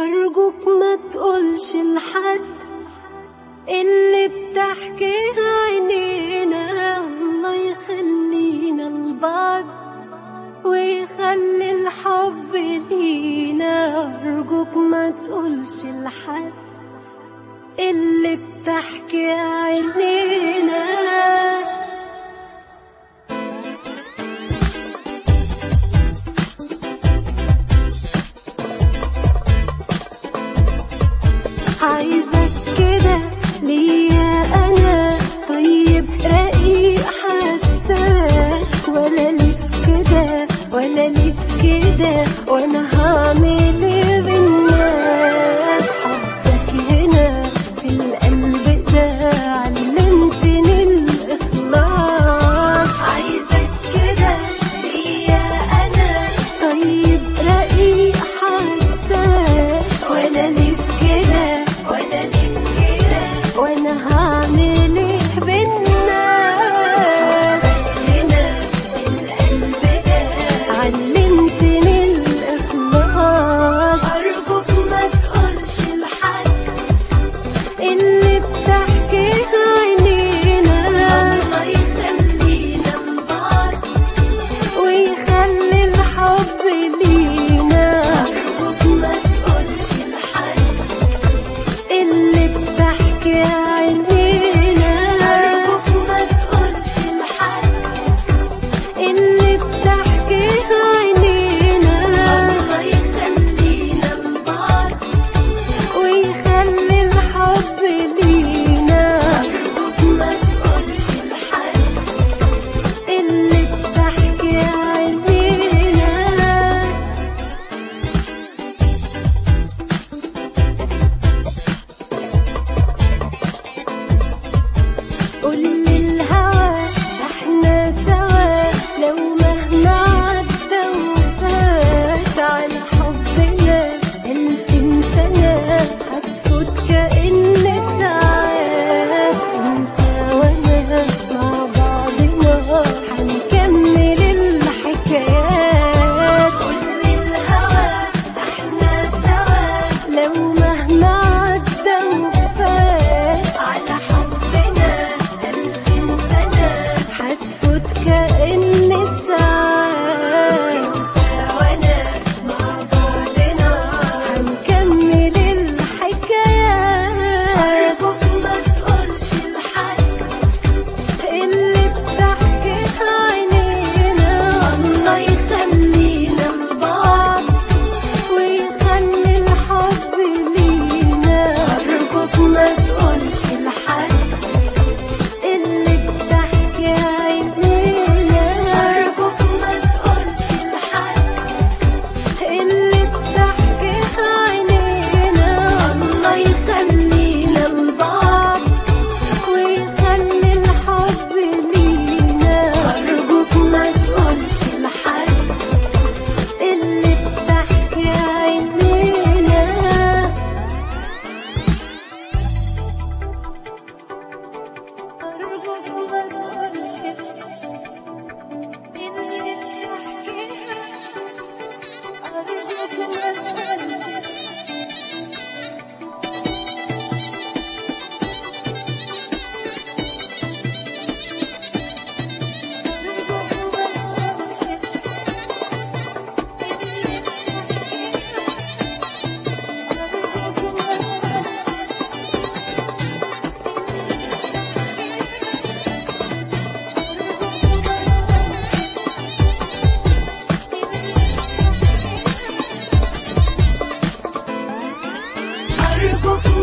أرجوك ما تقولش لحد اللي بتحكيها عينينا الله يخلينا لبعض ويخلي الحب لينا أرجوك ما تقولش لحد اللي بتحكي عينينا عايزك كده ليا انا طيب رقيق حساس ولا ليف كده ولا ليف كده وانا هعمل ايه بالناس حبك هنا في القلب ده علمتني الاخلاص عايزك كده ليا انا طيب رقيق حساس ولا ليف كده ولا ليف كده وانا هعمل ايه بالناس هنا في القلب ده علمتني الاخلاص ارجوك ما تقولش لحد اللي بتحكيها عينينا الله يخلينا لبعض ويخلي الحب لينا أرجوك ما تقولش لحد اللي بتحكي عينينا أرجوك ما تقولش لحد اللي بتحكيها عينينا الله يخلينا لبعض ويخلي الحب لينا أرجوك ما تقولش لحد اللي بتحكي عينينا قول للهوى احنا سوا لو مهما عدى وفات على حبنا ألفين سنة هتفوت كأن ساعات انت وانا مع بعضنا هنكمل الحكايات قول للهوى احنا سوا لو مهما عدى وفات على حبنا ألفين سنة هتفوت كأن ساعات وانا مع بعضنا هنكمل الحكايات أرجوك ما تقولش لحد اللي بتحكيها عينينا الله يخلينا لبعض ويخلي الحب لينا أرجوك ما تقولش لحد اللي بتحكي عينينا أرجوك ما تقولش لحد اللي بتحكيها عينينا الله يخلينا لبعض ويخلي الحب لينا أرجوك ما تقولش لحد اللي بتحكي عينينا أرجوك ما تقولش اللي بتحكيها أرجوك ما تقولش أرجوك